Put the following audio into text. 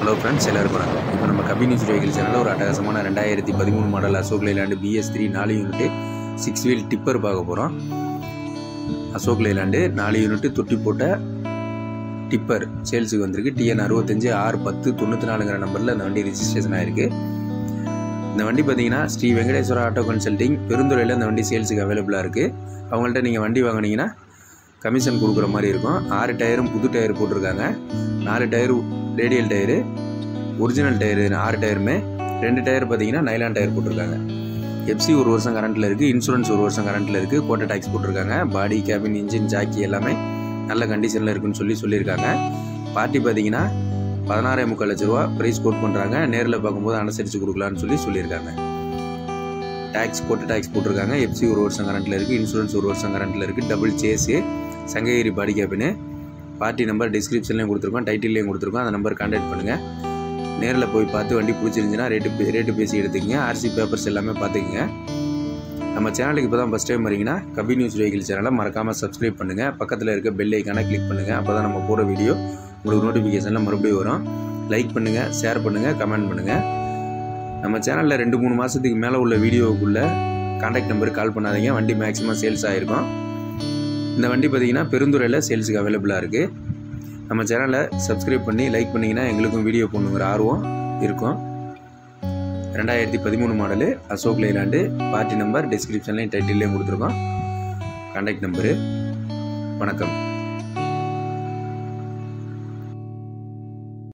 hello friends எல்லாருக்கும் வணக்கம் இப்போ நம்ம கபி நியூஸ் வெஹிக்கிள் சேனலில் ஒரு அட்டகாசமான ரெண்டாயிரத்தி பதிமூணு model Ashok Leyland BS three நாலு யூனிட்டு சிக்ஸ் வீல் டிப்பர் பார்க்க போகிறோம் அசோக் லைலாண்டு நாலு யூனிட்டு தொட்டி போட்ட டிப்பர் சேல்ஸுக்கு வந்திருக்கு டிஎன் அறுபத்தஞ்சு ஆறு பத்து தொண்ணூற்றி நாலுங்கிற நம்பரில் இந்த வண்டி ரிஜிஸ்ட்ரேஷன் ஆயிருக்கு இந்த வண்டி பார்த்தீங்கன்னா ஸ்ரீ வெங்கடேஸ்வரா ஆட்டோ கன்சல்டிங் பெருந்துறையில் இந்த வண்டி சேல்ஸுக்கு அவைலபிளாக இருக்குது அவங்கள்ட்ட நீங்கள் வண்டி வாங்குனீங்கன்னா கமிஷன் கொடுக்குற மாதிரி இருக்கும் ஆறு டயரும் புது டயர் போட்டிருக்காங்க நாலு tyre radial tyre original tyre ஆறு டயருமே ரெண்டு டயர் பார்த்தீங்கன்னா நைலான் டயர் போட்டிருக்காங்க எஃப்சி ஒரு வருஷம் கரண்ட்டில் இருக்குது இன்சூரன்ஸ் ஒரு வருஷம் கரண்ட்டில் இருக்குது கோட்டை டேக்ஸ் போட்டிருக்காங்க பாடி கேபின் இன்ஜின் ஜாக்கி எல்லாமே நல்ல கண்டிஷனில் இருக்குன்னு சொல்லி சொல்லியிருக்காங்க பார்ட்டி பார்த்தீங்கன்னா பதினாறே முக்கால் லட்ச ரூபா ப்ரைஸ் கோட் பண்ணுறாங்க நேரில் பார்க்கும்போது அனுசரித்து கொடுக்கலான்னு சொல்லி சொல்லியிருக்காங்க டேக்ஸ் கோட்டை டேக்ஸ் போட்டிருக்காங்க எஃப்சி ஒரு வருஷம் கரண்ட்டில் இருக்குது இன்சூரன்ஸ் ஒரு வருஷம் கரண்ட்டில் இருக்குது double chassis Sankagiri body cabin party number டிஸ்கிரிப்ஷன்லேயும் கொடுத்துருக்கோம் டைட்டில்லையும் கொடுத்துருக்கோம் அந்த நம்பர் கான்டாக்ட் பண்ணுங்கள் நேரில் போய் பார்த்து வண்டி பிடிச்சிருந்துச்சுன்னா ரேட்டு பே- ரேட்டு பேசி எடுத்துக்கங்க ஆர்சி பேப்பர்ஸ் எல்லாமே பார்த்துக்குங்க நம்ம சேனலுக்கு இப்போ தான் ஃபஸ்ட் டைம் வரீங்கன்னா கபி நியூஸ் வெஹிக்கிள் சேனலை மறக்காமல் சப்ஸ்கிரைப் பண்ணுங்கள் பக்கத்தில் இருக்க பெல் ஐக்கானை கிளிக் பண்ணுங்கள் அப்போ தான் நம்ம போகிற வீடியோ உங்களுக்கு நோட்டிஃபிகேஷனில் மறுபடியும் வரும் லைக் பண்ணுங்கள் ஷேர் பண்ணுங்கள் கமெண்ட் பண்ணுங்கள் நம்ம சேனலில் ரெண்டு மூணு மாதத்துக்கு மேலே உள்ள வீடியோவுக்குள்ளே கான்டாக்ட் நம்பருக்கு கால் பண்ணாதீங்க வண்டி மேக்ஸிமம் சேல்ஸ் ஆகிருக்கும் இந்த வண்டி பார்த்தீங்கன்னா பெருந்துறையில் சேல்ஸுக்கு அவைலபிளாக இருக்குது நம்ம சேனலை சப்ஸ்கிரைப் பண்ணி லைக் பண்ணிங்கன்னா எங்களுக்கும் வீடியோ போடணுங்கிற ஆர்வம் இருக்கும் ரெண்டாயிரத்தி பதிமூணு model Ashok Leyland party number டிஸ்கிரிப்ஷன்லேயும் டைட்டில்லையும் கொடுத்துருக்கோம் கான்டாக்ட் நம்பரு வணக்கம்